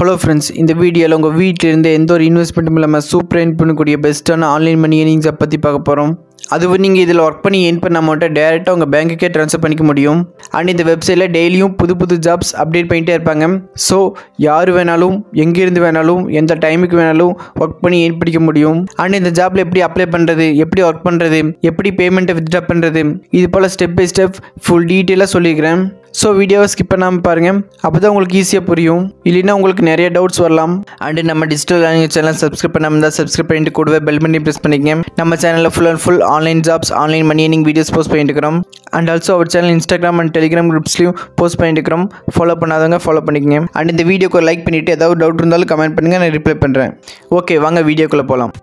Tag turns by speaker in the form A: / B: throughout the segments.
A: hello friends இந்த வீடியோவில் உங்கள் வீட்டிலேருந்து எந்த ஒரு இன்வெஸ்ட்மெண்ட்டும் இல்லாமல் சூப்பர் ஏர்ன் பண்ணக்கூடிய பெஸ்ட்டான ஆன்லைன் மணி ஏர்னிங்ஸை பற்றி பார்க்க போகிறோம் அதுவும் நீங்கள் இதில் ஒர்க் பண்ணி ஏர்ன் பண்ண அமௌண்ட்டை டேரெக்டாக உங்கள் பேங்க்குக்கே ட்ரான்ஸ்ஃபர் பண்ணிக்க முடியும் அண்ட் இந்த வெப்சைட்டில் டெய்லியும் புது புது ஜாப்ஸ் அப்டேட் பண்ணிகிட்டே இருப்பாங்க ஸோ யார் வேணாலும் எங்கேருந்து வேணாலும் எந்த டைமுக்கு வேணாலும் ஒர்க் பண்ணி ஏர்ன் பண்ணிக்க முடியும் அண்ட் இந்த ஜாப்பில் எப்படி அப்ளை பண்ணுறது எப்படி ஒர்க் பண்ணுறது எப்படி பேமெண்ட்டை வித்ட்ரா பண்ணுறது இது போல் ஸ்டெப் பை ஸ்டெப் ஃபுல் டீட்டெயிலாக சொல்லியிருக்கிறேன் ஸோ வீடியோவை ஸ்கிப் பண்ணாமல் பாருங்கள் அப்போ தான் உங்களுக்கு ஈஸியாக புரியும் இல்லைன்னா உங்களுக்கு நிறைய டவுட்ஸ் வரலாம் அண்டு நம்ம டிஜிட்டல் லேர்னிங் சேனல் சப்ஸ்கிரைப் பண்ணாமல் இருந்தால் சப்ஸ்கிரைப் பண்ணிட்டு கூடவே பெல் பண்ணி ப்ரெஸ் பண்ணிக்கங்க நம்ம சேனலில் full and full online jobs online money earning videos post பண்ணிட்டு இருக்கிறோம் and also our channel Instagram and Telegram குரூப்ஸ்லையும் போஸ்ட் பண்ணிட்டு இருக்கிறோம் ஃபாலோ பண்ணாதவங்க ஃபாலோ பண்ணிக்கங்க அண்ட் இந்த வீடியோக்கு லைக் பண்ணிவிட்டு ஏதாவது டவுட் இருந்தாலும் கமெண்ட் பண்ணுங்கள் நான் ரிப்ளை பண்ணுறேன் ஓகே வாங்க வீடியோக்குள்ளே போகலாம்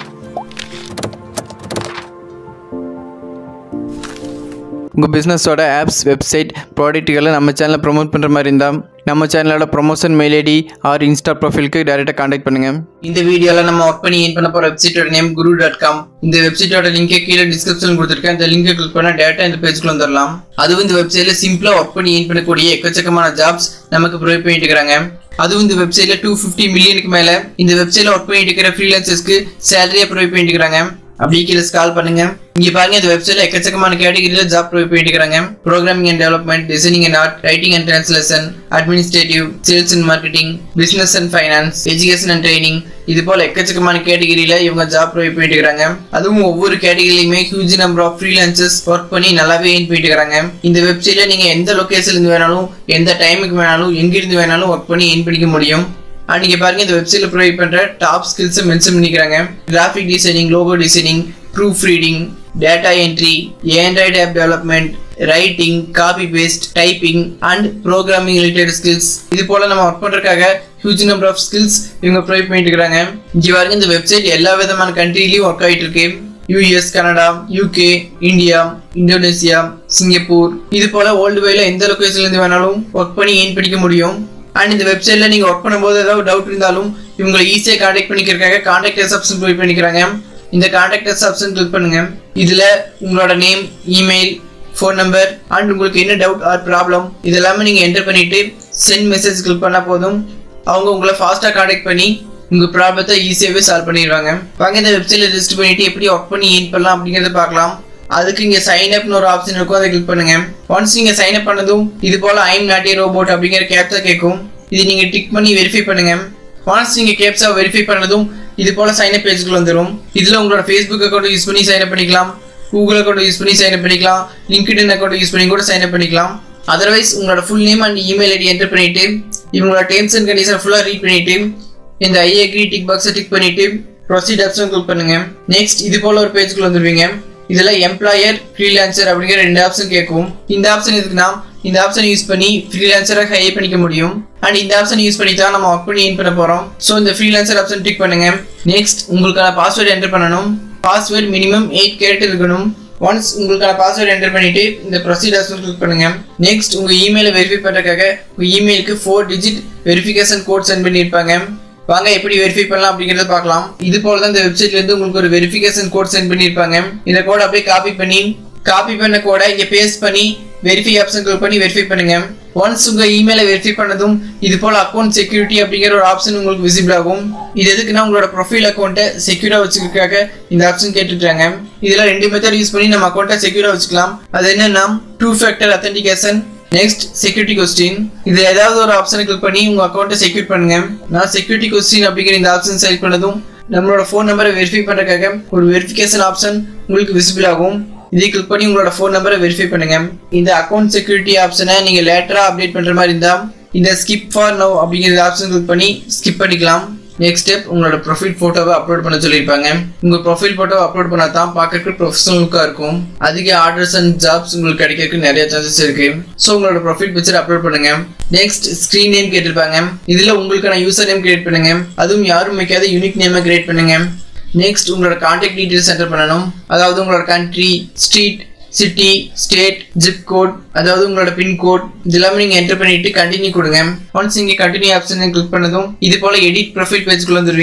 A: உங்கள் பிஸ்னஸோட ஆப்ஸ் வெப்சைட் ப்ராடக்ட்டுகளை நம்ம சேனலில் ப்ரோமோட் பண்ணுற மாதிரி இருந்தால் நம்ம சேனலோட promotion mail ID or insta ப்ரொஃபைலுக்கு டேரெக்டாக காண்டாக்ட் பண்ணுங்கள் இந்த வீடியோவில் நம்ம ஒர்க் பண்ணி ஏன் பண்ண போகிற வெப்சைட்டோட நேம் குரு டாட் காம் இந்த வெப்சைட்டோட லிங்கை கீழே டிஸ்கிரிப்ஷன் கொடுத்துருக்கேன் இந்த லிங்கை கிளிக் பண்ணால் டேரெக்டாக இந்த பேஜ்க்குள்ள வந்துடலாம் அதுவும் இந்த வெப்சைட்டில் சிம்பிளாக ஒர்க் பண்ணி ஏன் பண்ணக்கூடிய எக்கச்சக்கமான ஜாப்ஸ் நமக்கு ப்ரொவைட் பண்ணிட்டு இருக்கிறாங்க அதுவும் இந்த வெப்சைட்ல டூ ஃபிஃப்டி மில்லியனுக்கு மேல இந்த வெப்சைட்ல ஒர்க் பண்ணிட்டு இருக்கிற ஃப்ரீலான்சர்ஸ்க்கு சேலரியா ப்ரொவைட் பண்ணிட்டு இருக்காங்க அப்படியே கீழே கால் பண்ணுங்க இங்க பாருங்க இந்த வெப்சைட்ல எக்கச்சக்கமான கேட்டகரியில ஜாப் ப்ரொவைட் பண்ணிட்டு இருக்காங்க programming and development designing and art writing and translation administrative sales and marketing business and finance education and training இது போல எக்கச்சக்கமான கேட்டகரியில இவங்க ஜாப் ப்ரொவைட் பண்ணிட்டு இருக்காங்க அதுவும் ஒவ்வொரு கேட்டகரியிலுமே huge number of freelancers work பண்ணி நல்லாவே ஏன் பண்ணிட்டு இருக்காங்க இந்த வெப்சைட்ல நீங்க எந்த லொகேஷன்ல இருந்து வேணாலும் எந்த டைமுக்கு வேணாலும் எங்கிருந்து வேணாலும் ஒர்க் பண்ணி ஏன் பண்ணிக்க முடியும் அண்ட் நீங்க பாருங்க இந்த வெப்சைட்ல ப்ரொவைட் பண்ற டாப் ஸ்கில்ஸை மென்ஷன் பண்ணிக்கிறாங்க graphic designing logo designing proofreading data entry android app development writing copy paste typing and programming related skills இது போல நம்ம ஒர்க் பண்றதுக்காக ஹியூஜ் நம்பர் ஆஃப் ஸ்கில்ஸ் இவங்க ப்ரொவைட் பண்ணிட்டு இருக்காங்க இங்க பாருங்க இந்த வெப்சைட் எல்லா விதமான கண்ட்ரிலையும் ஒர்க் ஆகிட்டு இருக்கு US Canada UK India Indonesia Singapore இது போல வேர்ல்டு வைல எந்த லொகேஷன்ல இருந்து வேணாலும் ஒர்க் பண்ணி ஏன் படிக்க முடியும் அண்ட் இந்த வெப்சைட்ல நீங்க ஒர்க் பண்ணும்போது ஏதாவது டவுட் இருந்தாலும் இவங்களை ஈஸியாக கான்டாக்ட் பண்ணிக்கிறக்காக கான்டாக்டர்ஸ் ஆப்ஷன் ப்ரொவைட் பண்ணிக்கிறாங்க இந்த கான்டாக்டர்ஸ் ஆப்ஷன் கிளிக் பண்ணுங்க இதுல உங்களோட name email phone number and உங்களுக்கு என்ன டவுட் ஆர் ப்ராப்ளம் இதெல்லாமே நீங்க என்டர் பண்ணிட்டு சென்ட் மெசேஜ் கிளிக் பண்ணா போதும் அவங்க உங்களை ஃபாஸ்ட்டாக கான்டாக்ட் பண்ணி உங்க ப்ராப்ளத்தை ஈஸியாகவே சால்வ் பண்ணிடுவாங்க வாங்க இந்த வெப்சைட்ல ரெஜிஸ்டர் பண்ணிட்டு எப்படி ஒர்க் பண்ணி ஏன் பண்ணலாம் அப்படிங்கறத பார்க்கலாம் அதுக்கு இங்க சைன் அப்னு ஒரு ஆப்ஷன் இருக்கும் அதை கிளிக் பண்ணுங்க ஒன்ஸ் நீங்க சைன் அப் பண்ணதும் இது போல ஐம் நாட் ஏ ரோபோட் அப்படிங்கிற கேப்சா கேட்கும் இது நீங்க டிக் பண்ணி வெரிஃபை பண்ணுங்க ஒன்ஸ் நீங்க கேப்சா வெரிஃபை பண்ணதும் இது போல சைன் அப் பேஜ்க்குள்ள வந்துடும் இதுல உங்களோட ஃபேஸ்புக் அக்கௌண்ட் யூஸ் பண்ணி சைன் அப் பண்ணிக்கலாம் கூகுள் அக்கௌண்ட் யூஸ் பண்ணி சைன் அப் பண்ணிக்கலாம் லிங்க்டின் அக்கௌண்ட் யூஸ் பண்ணி கூட சைன் அப் பண்ணிக்கலாம் அதர்வைஸ் உங்களோட full name and email ID enter பண்ணிட்டு இவங்களோட டேர்ம்ஸ் அண்ட் கண்டிஷன் ஃபுல்லாக ரீட் பண்ணிட்டு இந்த ஐ அக்ரி டிக் பாக்ஸை டிக் பண்ணிட்டு ப்ரொசீட் ஆப்ஷன் கிளிக் பண்ணுங்க நெக்ஸ்ட் இது போல ஒரு பேஜ்க்குள்ள வந்துருவீங்க இதுல எம்ப்ளாயர் ஃப்ரீலான்சர் அப்படிங்கிற ரெண்டு ஆப்ஷன் கேட்கும் இந்த ஆப்ஷன் எதுக்குன்னா இந்த ஆப்ஷன் யூஸ் பண்ணி ஃப்ரீலான்சரை ஹை பண்ணிக்க முடியும் அண்ட் இந்த ஆப்ஷன் யூஸ் பண்ணி தான் நம்ம ஒர்க் பண்ணி ஏன் பண்ண போறோம் ஸோ இந்த ஃப்ரீலான்சர் ஆப்ஷன் டிக் பண்ணுங்க நெக்ஸ்ட் உங்களுக்கான பாஸ்வேர்டு என்டர் பண்ணணும் பாஸ்வேர்டு மினிமம் எயிட் கேரக்டர் இருக்கணும் ஒன்ஸ் உங்களுக்கான பாஸ்வேர்டு என்டர் பண்ணிட்டு இந்த ப்ரொசீட் ஆப்ஷன் கிளிக் பண்ணுங்க நெக்ஸ்ட் உங்க இமெயிலை வெரிஃபை பண்றதுக்காக உங்க இமெயிலுக்கு four digit verification code sent பண்ணியிருப்பாங்க வாங்க எப்படி வெரிஃபை பண்ணலாம் அப்படிங்கறத பார்க்கலாம் இது போல தான் இந்த வெப்சைட்ல இருந்து உங்களுக்கு ஒரு வெரிஃபிகேஷன் கோட் சென்ட் பண்ணிருப்பாங்க இந்த கோட் அப்படியே காப்பி பண்ணி காப்பி பண்ண கோடை இங்க பேஸ்ட் பண்ணி வெரிஃபை ஆப்ஷன் கிளிக் பண்ணி வெரிஃபை பண்ணுங்க ஒன்ஸ் உங்க இமெயிலை வெரிஃபை பண்ணதும் இது போல அக்கௌண்ட் செக்யூரிட்டி அப்படிங்கிற ஒரு ஆப்ஷன் உங்களுக்கு விசிபிள் ஆகும் இது எதுக்குன்னா உங்களோட ப்ரொஃபைல் அக்கௌண்ட்டை செக்யூரா வச்சுக்கிறதுக்காக இந்த ஆப்ஷன் கேட்டுட்டாங்க இதுல ரெண்டு மெத்தட் யூஸ் பண்ணி நம்ம அக்கௌண்ட்டை செக்யூரா வச்சுக்கலாம் அது என்னன்னா two factor authentication next security question இது ஏதாவது ஒரு ஆப்ஷனை கிளிக் பண்ணி உங்க அக்கௌண்ட்டை செக்யூர் பண்ணுங்க நான் செக்யூரிட்டி கொஸ்டின் அப்படிங்கிற இந்த ஆப்ஷன் செலக்ட் பண்ணதும் நம்மளோட ஃபோன் நம்பரை வெரிஃபை பண்றதுக்காக ஒரு வெரிஃபிகேஷன் ஆப்ஷன் உங்களுக்கு விசிபிள் ஆகும் இதை கிளிக் பண்ணி உங்களோட ஃபோன் நம்பரை வெரிஃபை பண்ணுங்க இந்த அக்கௌண்ட் செக்யூரிட்டி ஆப்ஷனை நீங்க லேட்டரா அப்டேட் பண்ற மாதிரி இருந்தா இந்த ஸ்கிப் ஃபார் நோ அப்படிங்கிற ஆப்ஷன் கிளிக் பண்ணி ஸ்கிப் பண்ணிக்கலாம் நெக்ஸ்ட் ஸ்டெப் உங்களோட ப்ரொஃபைல் போட்டோவை அப்லோட் பண்ண சொல்லியிருப்பாங்க உங்க ப்ரொஃபைல் போட்டோவை அப்லோட் பண்ணா தான் பார்க்கறதுக்கு ப்ரொஃபஷனல் லுக்காக இருக்கும் அதிக ஆர்டர்ஸ் அண்ட் ஜாப்ஸ் உங்களுக்கு கிடைக்கிறதுக்கு நிறைய சான்சஸ் இருக்கு ஸோ உங்களோட ப்ரொஃபைல் பிக்சர் அப்லோட் பண்ணுங்க நெக்ஸ்ட் ஸ்க்ரீன் நேம் கேட்டிருப்பாங்க இதுல உங்களுக்கான யூசர் நேம் கிரியேட் பண்ணுங்க அதுவும் யாரும் வைக்காத யூனிக் நேமை கிரியேட் பண்ணுங்க நெக்ஸ்ட் உங்களோட கான்டாக்ட் டீடைல்ஸ் என்டர் பண்ணணும் அதாவது உங்களோட country street city state zip code அதாவது உங்களோட பின் கோட் இது எல்லாமே நீங்க என்டர் பண்ணிட்டு கண்டினியூ கொடுங்க ஒன்ஸ் நீங்க கண்டினியூ ஆப்ஷன் கிளிக் பண்ணதும் இது போல எடிட் ப்ரொஃபைல் பேஜ்க்குள்ள வந்துருவீங்க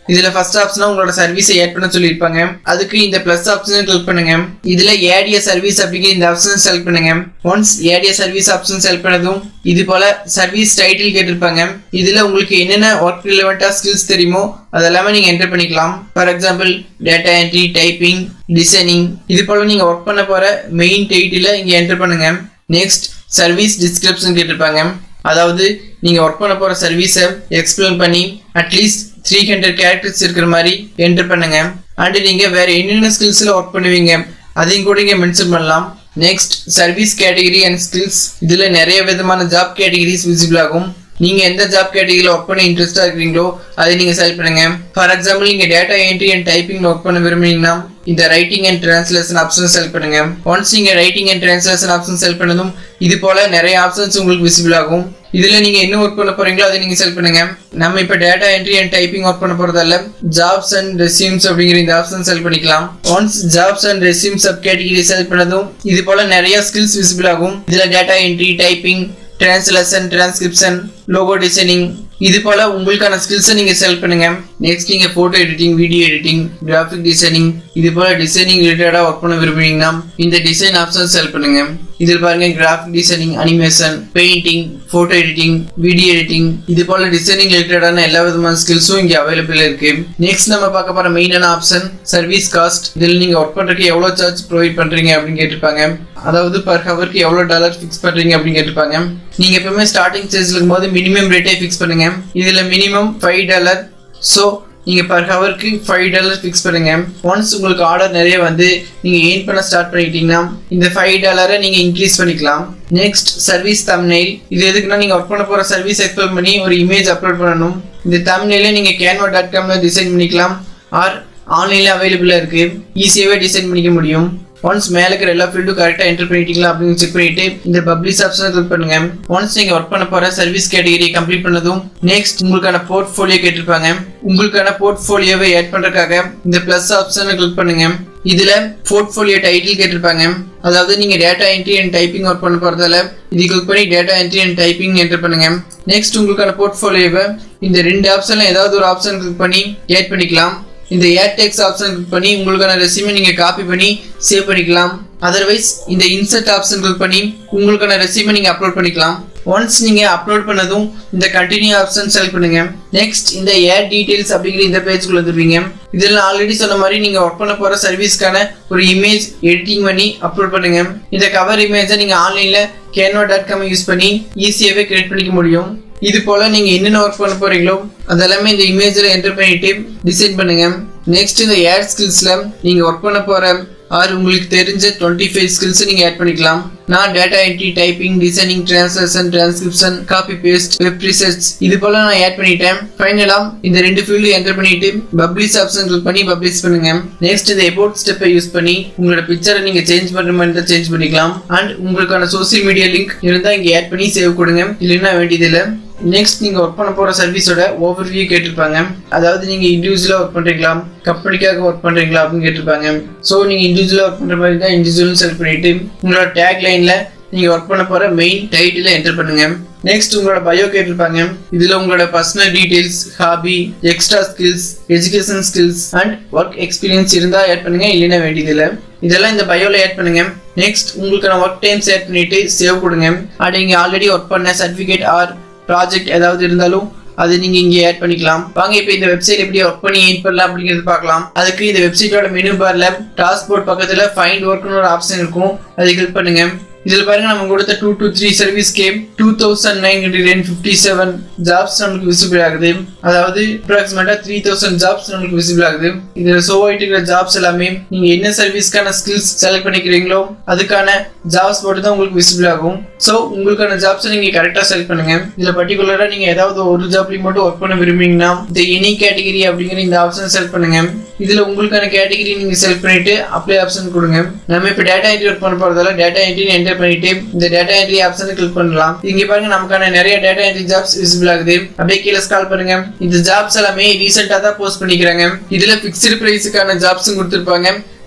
A: இதுல ஃபர்ஸ்ட் ஆப்ஷனா உங்களோட சர்வீஸை ஆட் பண்ண சொல்லியிருப்பாங்க அதுக்கு இந்த பிளஸ் ஆப்ஷனை கிளிக் பண்ணுங்க இதுல ஏடிய சர்வீஸ் அப்படிங்கிற இந்த ஆப்ஷன் செலக்ட் பண்ணுங்க ஒன்ஸ் ஏடிய சர்வீஸ் ஆப்ஷன் செலக்ட் பண்ணதும் இது போல சர்வீஸ் டைட்டில் கேட்டிருப்பாங்க இதுல உங்களுக்கு என்னென்ன ஒர்க் ரிலவெண்டா ஸ்கில்ஸ் தெரியுமோ அதெல்லாமே நீங்க என்டர் பண்ணிக்கலாம் for example data entry typing designing இது போல நீங்க ஒர்க் பண்ண போற மெயின் டைட்டில இங்க என்டர் பண்ணுங்க நெக்ஸ்ட் சர்வீஸ் டிஸ்கிரிப்ஷன் கேட்டிருப்பாங்க அதாவது நீங்க ஒர்க் பண்ண போற சர்வீஸை எக்ஸ்பிளைன் பண்ணி அட்லீஸ்ட் த்ரீ ஹண்ட்ரட் கேரக்டர்ஸ் இருக்கிற மாதிரி என்டர் பண்ணுங்க அண்ட் நீங்க வேற என்னென்ன ஸ்கில்ஸ்ல ஒர்க் பண்ணுவீங்க அதையும் கூட இங்க மென்ஷன் பண்ணலாம் next service category and skills இதுல நிறைய விதமான ஜாப் கேட்டகரிஸ் விசிபிள் ஆகும் நீங்க எந்த ஜாப் கேட்டகரியில் ஒர்க் பண்ண இன்ட்ரெஸ்டா இருக்கீங்களோ அதை நீங்க செலக்ட் பண்ணுங்க ஃபார் எக்ஸாம்பிள் நீங்க data entry and typing work பண்ண விரும்புனீங்கன்னா இந்த writing and translation option select பண்ணுங்க ஒன்ஸ் நீங்க writing and translation option select பண்ணதும் இது போல நிறைய ஆப்ஷன்ஸ் உங்களுக்கு விசிபிள் ஆகும் இதுல நீங்க என்ன ஒர்க் பண்ண போறீங்களோ அதை நீங்க செலக்ட் பண்ணுங்க நம்ம இப்ப data entry and typing work பண்ண போறதால ஜாப்ஸ் அண்ட் ரெசியூம்ஸ் அப்படிங்கிற இந்த ஆப்ஷன் செலக்ட் பண்ணிக்கலாம் once jobs and resume subcategory select பண்ணதும் இது போல நிறைய ஸ்கில்ஸ் விசிபிள் ஆகும் இதுல data entry typing translation transcription logo designing இது போல உங்களுக்கான ஸ்கில்ஸை நீங்க செலக்ட் பண்ணுங்க நெக்ஸ்ட் நீங்க photo editing video editing graphic designing இது போல டிசைனிங் ரிலேட்டடா ஒர்க் பண்ண விரும்புறீங்கன்னா இந்த டிசைன் ஆப்ஷன் செலக்ட் பண்ணுங்க இதில் பாருங்க graphic designing animation painting photo editing video editing இது போல டிசைனிங் ரிலேட்டடான எல்லா விதமான ஸ்கில்ஸும் இங்க அவைலபிள் இருக்கு நெக்ஸ்ட் நம்ம பார்க்க போற மெயினான ஆப்ஷன் சர்வீஸ் காஸ்ட் இதில் நீங்க ஒர்க் பண்றதுக்கு எவ்வளவு சார்ஜ் ப்ரொவைட் பண்றீங்க அப்படின்னு கேட்டிருப்பாங்க அதாவது பர் ஹவருக்கு எவ்வளவு டாலர் ஃபிக்ஸ் பண்றீங்க அப்படின்னு கேட்டிருப்பாங்க நீங்க எப்பவுமே ஸ்டார்டிங் ஸ்டேஜ்ல இருக்கும்போது மினிமம் ரேட்டே ஃபிக்ஸ் பண்ணுங்க இதுல மினிமம் ஃபைவ் டாலர் ஸோ நீங்க பர் ஹவருக்கு ஃபைவ் டாலர் ஃபிக்ஸ் பண்ணுங்க ஒன்ஸ் உங்களுக்கு ஆர்டர் நிறைய வந்து நீங்க எயின் பண்ண ஸ்டார்ட் பண்ணிட்டீங்கன்னா இந்த ஃபைவ் டாலரை நீங்க இன்க்ரீஸ் பண்ணிக்கலாம் நெக்ஸ்ட் சர்வீஸ் தம்னெயில் இது எதுக்குன்னா நீங்க ஒர்க் பண்ண போற சர்வீஸ் எக்ஸ்பிளைன் பண்ணி ஒரு இமேஜ் அப்லோட் பண்ணணும் இந்த தம்னெயில நீங்க கேன்வா டாட் காம்ல டிசைன் பண்ணிக்கலாம் ஆர் ஆன்லைன்ல அவைலபிளா இருக்கு ஈஸியாவே டிசைன் பண்ணிக்க முடியும் ஒன்ஸ் மேல இருக்கிற எல்லா ஃபீல்டும் கரெக்டாக என்டர் பண்ணிட்டீங்களா அப்படின்னு செக் பண்ணிட்டு இந்த பப்ளிஷ் ஆப்ஷனை கிளிக் பண்ணுங்க ஒன்ஸ் நீங்க ஒர்க் பண்ண போற சர்வீஸ் கேட்டகரி கம்ப்ளீட் பண்ணதும் நெக்ஸ்ட் உங்களுக்கான போர்ட்ஃபோலியோ கேட்டிருப்பாங்க உங்களுக்கான போர்ட்ஃபோலியோவை ஆட் பண்றதுக்காக இந்த பிளஸ் ஆப்ஷனை கிளிக் பண்ணுங்க இதுல போர்ட்ஃபோலியோ டைட்டில் கேட்டிருப்பாங்க அதாவது நீங்க data entry and typing work பண்ண போறதால இது கிளிக் பண்ணி data entry and typing enter பண்ணுங்க நெக்ஸ்ட் உங்களுக்கான போர்ட்ஃபோலியோவை இந்த ரெண்டு ஆப்ஷன்ல ஏதாவது ஒரு ஆப்ஷன் கிளிக் பண்ணி ஆட் பண்ணிக்கலாம் இந்த ஏர் டெக்ஸ் ஆப்ஷன் கிளிக் பண்ணி உங்களுக்கான ரெசியூமை நீங்க காப்பி பண்ணி சேவ் பண்ணிக்கலாம் அதர்வைஸ் இந்த இன்சர்ட் ஆப்ஷன் கிளிக் பண்ணி உங்களுக்கான ரெசியூமை நீங்க அப்லோட் பண்ணிக்கலாம் ஒன்ஸ் நீங்க அப்லோட் பண்ணதும் இந்த கண்டினியூ ஆப்ஷன் செலக்ட் பண்ணுங்க நெக்ஸ்ட் இந்த ஏர் டீடைல்ஸ் அப்படிங்கிற இந்த பேஜ்க்குள்ள வந்துருவீங்க இதில் நான் ஆல்ரெடி சொன்ன மாதிரி நீங்க ஒர்க் பண்ண போற சர்வீஸ்க்கான ஒரு இமேஜ் எடிட்டிங் பண்ணி அப்லோட் பண்ணுங்க இந்த கவர் இமேஜை நீங்க ஆன்லைன்ல கேன்வா டாட் காம் யூஸ் பண்ணி ஈஸியாகவே கிரியேட் பண்ணிக்க முடியும் இது போல நீங்க என்னென்ன ஒர்க் பண்ண போறீங்களோ அதெல்லாமே இந்த இமேஜ்ல என்டர் பண்ணிட்டு டிசைன் பண்ணுங்க நெக்ஸ்ட் இந்த ஏட் ஸ்கில்ஸ்ல நீங்க ஒர்க் பண்ண போற ஆர் உங்களுக்கு தெரிஞ்ச டுவெண்ட்டி ஃபைவ் ஸ்கில்ஸ் நீங்க ஆட் பண்ணிக்கலாம் நான் data entry typing designing translation transcription copy paste web research இது போல நான் ஆட் பண்ணிட்டேன் ஃபைனலா இந்த ரெண்டு ஃபீல்டு என்டர் பண்ணிட்டு பப்ளிஷ் ஆப்ஷன் கிளிக் பண்ணி பப்ளிஷ் பண்ணுங்க நெக்ஸ்ட் இந்த எபோட் ஸ்டெப்பை யூஸ் பண்ணி உங்களோட பிக்சரை நீங்க சேஞ்ச் பண்ற மாதிரி இருந்தா சேஞ்ச் பண்ணிக்கலாம் அண்ட் உங்களுக்கான சோசியல் மீடியா லிங்க் இருந்தா இங்க ஆட் பண்ணி சேவ் கொடுங்க இல்லைன்னா வேண்டியதில்லை நெக்ஸ்ட் நீங்க ஒர்க் பண்ண போற சர்வீஸோட ஓவர் வியூ கேட்டிருப்பாங்க அதாவது நீங்க இண்டிவிஜுவலா ஒர்க் பண்றீங்களா கம்பெனிக்காக ஒர்க் பண்றீங்களா அப்படின்னு கேட்டிருப்பாங்க ஸோ நீங்க இண்டிவிஜுவலா ஒர்க் பண்ற மாதிரி தான் இண்டிவிஜுவல் செலக்ட் பண்ணிட்டு உங்களோட டேக் லைன்ல நீங்க ஒர்க் பண்ண போற மெயின் டைட்டில என்டர் பண்ணுங்க நெக்ஸ்ட் உங்களோட பயோ கேட்டிருப்பாங்க இதுல உங்களோட personal details hobby extra skills education skills and work experience இருந்தா ஆட் பண்ணுங்க இல்லைன்னா வேண்டியதில்லை இதெல்லாம் இந்த பயோல ஆட் பண்ணுங்க நெக்ஸ்ட் உங்களுக்கான ஒர்க் டைம்ஸ் ஆட் பண்ணிட்டு சேவ் கொடுங்க அண்ட் நீங்க ஆல்ரெடி ஒர்க் பண்ண சர்டிஃபிகேட் ஆர் ப்ராஜெக்ட் ஏதாவது இருந்தாலும் அது நீங்க இங்க ஆட் பண்ணிக்கலாம் வாங்க இப்போ இந்த வெப்சைட் எப்படி ஒர்க் பண்ணி ஏட் பண்ணலாம் அப்படிங்கிறது பார்க்கலாம் அதுக்கு இந்த வெப்சைட்டோட மெனு பார்ல டாஸ்போர்ட் பக்கத்துல ஃபைண்ட் ஒர்க்னு ஒரு ஆப்ஷன் இருக்கும் அதை கிளிக் பண்ணுங்க இதுல பாருங்க நம்ம கொடுத்த two two three service came two thousand nine hundred fifty seven jobs நமக்கு விசிபிள் ஆகுது அதாவது அப்ராக்சிமேட்டா த்ரீ தௌசண்ட் ஜாப்ஸ் நமக்கு விசிபிள் ஆகுது இதுல ஷோ ஆயிட்டு இருக்கிற ஜாப்ஸ் எல்லாமே நீங்க என்ன சர்வீஸ்க்கான ஸ்கில்ஸ் செலக்ட் பண்ணிக்கிறீங்களோ அதுக்கான ஜாப்ஸ் போட்டு தான் உங்களுக்கு விசிபிள் ஆகும் ஸோ உங்களுக்கான ஜாப்ஸ் நீங்க கரெக்டா செலக்ட் பண்ணுங்க இதுல பர்டிகுலரா நீங்க ஏதாவது ஒரு ஜாப்லயும் மட்டும் ஒர்க் பண்ண விரும்புறீங்கன்னா இந்த எனி கேட்டகரி அப்படிங்கிற இந்த ஆப்ஷன் செலக்ட் பண்ணுங்க இதுல உங்களுக்கான கேட்டகரி நீங்க செலக்ட் பண்ணிட்டு அப்ளை ஆப்ஷன் கொடுங்க நம்ம இப்ப டேட்டா என்ட்ரி ஒர்க் பண்ண போறதால டேட்டா என்ட்ரி என்டர் பண்ணிட்டு இந்த டேட்டா என்ட்ரி ஆப்ஷனை கிளிக் பண்ணலாம் இங்க பாருங்க நமக்கான நிறைய டேட்டா என்ட்ரி ஜாப்ஸ் விசிபிள் ஆகுது அப்படியே கீழே ஸ்கால் பண்ணுங்க இந்த ஜாப்ஸ் எல்லாமே ரீசெண்டா தான் போஸ்ட் பண்ணிக்கிறாங்க இதுல பிக்ஸ்டு பிரைஸுக்கான ஜாப்ஸும் கொடுத்துருப்பாங்க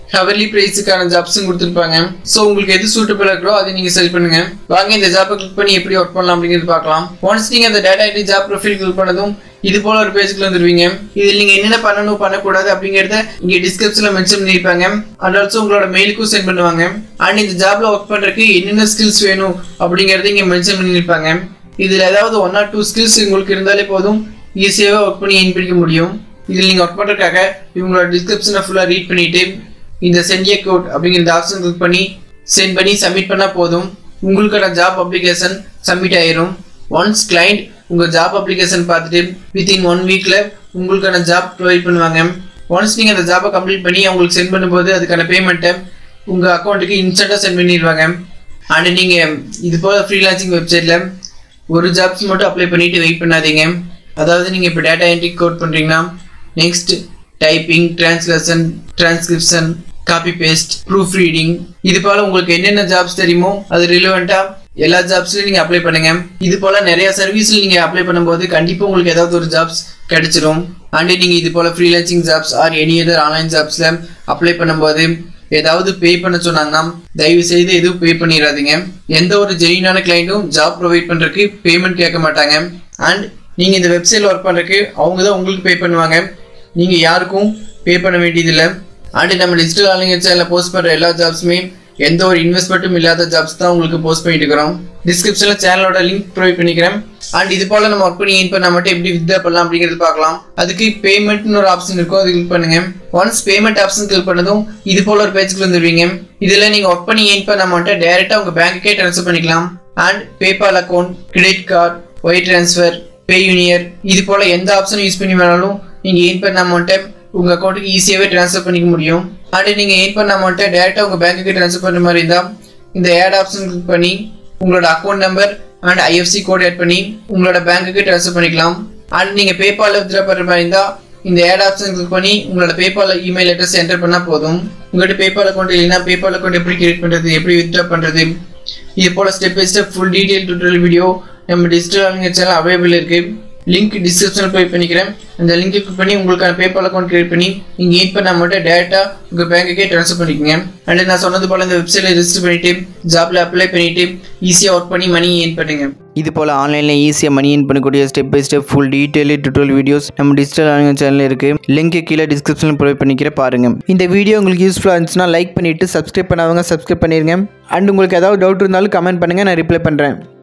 A: ஹவர்லி ப்ரைஸுக்கான ஜாப்ஸும் கொடுத்துருப்பாங்க ஸோ உங்களுக்கு எது சூட்டபிளாக இருக்கோ அதை நீங்கள் செலக்ட் பண்ணுங்க வாங்க இந்த ஜாப்பை கிளிக் பண்ணி எப்படி ஒர்க் பண்ணலாம் அப்படிங்கிறது பார்க்கலாம் ஒன்ஸ் நீங்கள் அந்த data ID job profile click பண்ணதும் இது போல ஒரு பேஜுக்குள்ள வந்துருவீங்க இதில் நீங்கள் என்னென்ன பண்ணணும் பண்ணக்கூடாது அப்படிங்கிறத இங்கே டிஸ்கிரிப்ஷனில் மென்ஷன் பண்ணியிருப்பாங்க அண்ட் ஆல்சோ உங்களோட மெயிலுக்கும் சென்ட் பண்ணுவாங்க அண்ட் இந்த ஜாப்ல ஒர்க் பண்ணுறதுக்கு என்னென்ன ஸ்கில்ஸ் வேணும் அப்படிங்கிறத இங்கே மென்ஷன் பண்ணியிருப்பாங்க இதில் ஏதாவது ஒன் ஆர் டூ ஸ்கில்ஸ் உங்களுக்கு இருந்தாலே போதும் ஈஸியாகவே ஒர்க் பண்ணி என் பிடிக்க முடியும் இதில் நீங்கள் ஒர்க் பண்ணுறதுக்காக இவங்களோட டிஸ்கிரிப்ஷனை ஃபுல்லாக ரீட் பண்ணிட்டு இந்த சென்ட் கோட் அப்படிங்கிற இந்த ஆப்ஷன் கிளிக் பண்ணி சென்ட் பண்ணி சப்மிட் பண்ணால் போதும் உங்களுக்கான ஜாப் அப்ளிகேஷன் சப்மிட் ஆயிரும் ஒன்ஸ் கிளைண்ட் உங்கள் ஜாப் அப்ளிகேஷன் பார்த்துட்டு வித்தின் ஒன் வீக்கில் உங்களுக்கான ஜாப் ப்ரொவைட் பண்ணுவாங்க ஒன்ஸ் நீங்கள் அந்த ஜாப்பை கம்ப்ளீட் பண்ணி அவங்களுக்கு சென்ட் பண்ணும்போது அதுக்கான பேமெண்ட்டை உங்கள் அக்கௌண்ட்டுக்கு இன்ஸ்டண்ட்டாக சென்ட் பண்ணிடுவாங்க அண்ட் நீங்கள் இது போல் ஃப்ரீலான்சிங் வெப்சைட்டில் ஒரு ஜாப்ஸ் மட்டும் அப்ளை பண்ணிட்டு வெயிட் பண்ணாதீங்க அதாவது நீங்கள் இப்போ டேட்டா என்ட்ரி கோட் பண்ணுறீங்கன்னா next typing translation transcription copy paste proofreading இது போல உங்களுக்கு என்னென்ன ஜாப்ஸ் தெரியுமோ அது ரிலவெண்ட்டாக எல்லா ஜாப்ஸ்லையும் நீங்கள் அப்ளை பண்ணுங்க இது போல நிறைய சர்வீஸில் நீங்கள் அப்ளை பண்ணும்போது கண்டிப்பாக உங்களுக்கு ஏதாவது ஒரு ஜாப்ஸ் கிடைச்சிரும் அண்ட் நீங்கள் இது போல freelancing jobs or any other online ஜாப்ஸில் அப்ளை பண்ணும்போது ஏதாவது பே பண்ண சொன்னாங்கன்னா தயவு செய்து எதுவும் பே பண்ணிடாதீங்க எந்த ஒரு ஜெயினான கிளைண்ட்டும் ஜாப் ப்ரொவைட் பண்ணுறதுக்கு பேமெண்ட் கேட்க மாட்டாங்க அண்ட் நீங்கள் இந்த வெப்சைட்டில் ஒர்க் பண்ணுறதுக்கு அவங்க தான் உங்களுக்கு பே பண்ணுவாங்க நீங்கள் யாருக்கும் பே பண்ண வேண்டியதில்லை அண்ட் நம்ம டிஜிட்டல் ஆன்லைன் சேனலில் போஸ்ட் பண்ணுற எல்லா ஜாப்ஸுமே எந்த ஒரு இன்வெஸ்ட்மெண்ட்டும் இல்லாத ஜாப்ஸ் தான் உங்களுக்கு போஸ்ட் பண்ணிட்டு இருக்கிறோம் டிஸ்கிரிப்ஷனில் சேனலோட லிங்க் ப்ரொவைட் பண்ணிக்கிறேன் அண்ட் இது போல் நம்ம ஒர்க் பண்ணி ஏன் பண்ண மட்டும் எப்படி வித்ரா பண்ணலாம் அப்படிங்கிறது பார்க்கலாம் அதுக்கு பேமெண்ட்னு ஒரு ஆப்ஷன் இருக்கும் அது கிளிக் பண்ணுங்க ஒன்ஸ் பேமெண்ட் ஆப்ஷன் கிளிக் பண்ணதும் இது போல ஒரு பேஜுக்கு வந்துருவீங்க இதில் நீங்கள் ஒர்க் பண்ணி ஏன் பண்ண அமௌண்ட்டை டேரெக்டாக உங்கள் பேங்க்குக்கே ட்ரான்ஸ்ஃபர் பண்ணிக்கலாம் and PayPal account credit card wire transfer Payoneer இது போல எந்த ஆப்ஷன் யூஸ் பண்ணி வேணாலும் நீங்கள் ஏன் பண்ண அமௌண்ட்டை உங்கள் அக்கௌண்ட்டுக்கு ஈஸியாகவே ட்ரான்ஸ்ஃபர் பண்ணிக்க முடியும் அண்ட் நீங்கள் ஏன் பண்ண அமௌண்ட்டை டேரெக்டாக உங்கள் பேங்க்குக்கு ட்ரான்ஸ்ஃபர் பண்ணுற மாதிரி இருந்தால் இந்த ஆட் ஆப்ஷன் கிளிக் பண்ணி உங்களோட account number and IFSC code add பண்ணி உங்களோட பேங்க்குக்கு ட்ரான்ஸ்ஃபர் பண்ணிக்கலாம் அண்ட் நீங்கள் பேபாலில் வித்ரா பண்ணுற மாதிரி இருந்தால் இந்த ஆட் ஆப்ஷன் கிளிக் பண்ணி உங்களோட பேபால் இமெயில் அட்ரஸ் என்டர் பண்ணால் போதும் உங்கள்கிட்ட பேபால் அக்கௌண்ட் இல்லைன்னா பேபால் அக்கௌண்ட் எப்படி கிரியேட் பண்ணுறது எப்படி வித்ரா பண்ணுறது இது போல் step by step full detail tutorial video நம்ம டிஜிட்டல் ஆன்லைன் சேனல் அவைலபிள் இருக்குது லிங்க் டிஸ்கிரிப்ஷனில் போய் பண்ணிக்கிறேன் அந்த லிங்க் கிளிக் பண்ணி உங்களுக்கான பேபால் அக்கௌண்ட் கிரியேட் பண்ணி நீங்கள் ஏட் பண்ணால் மட்டும் டேரெக்டாக உங்கள் பேங்க்குக்கே ட்ரான்ஸ்ஃபர் பண்ணிக்கோங்க அண்ட் நான் சொன்னது போல் இந்த வெப்சைட்டில் ரெஜிஸ்டர் பண்ணிவிட்டு ஜாப்பில் அப்ளை பண்ணிவிட்டு ஈஸியாக ஒர்க் பண்ணி மணி ஏர்ன் பண்ணுங்க
B: இது போல் ஆன்லைனில் ஈஸியாக மணி ஏர்ன் பண்ணக்கூடிய step by step full detail tutorial videos நம்ம டிஜிட்டல் ஆன்லைன் சேனலில் இருக்குது லிங்க் கீழே டிஸ்கிரிப்ஷனில் ப்ரொவைட் பண்ணிக்கிற பாருங்கள் இந்த வீடியோ உங்களுக்கு யூஸ்ஃபுல்லாக இருந்துச்சுன்னா லைக் பண்ணிவிட்டு சப்ஸ்கிரைப் பண்ணாதவங்க சப்ஸ்கிரைப் பண்ணிடுங்க அண்ட் உங்களுக்கு ஏதாவது டவுட் இருந்தாலும் கமெண்ட் பண்ணுங்கள் நான் ரிப்ளை பண்ணுறேன்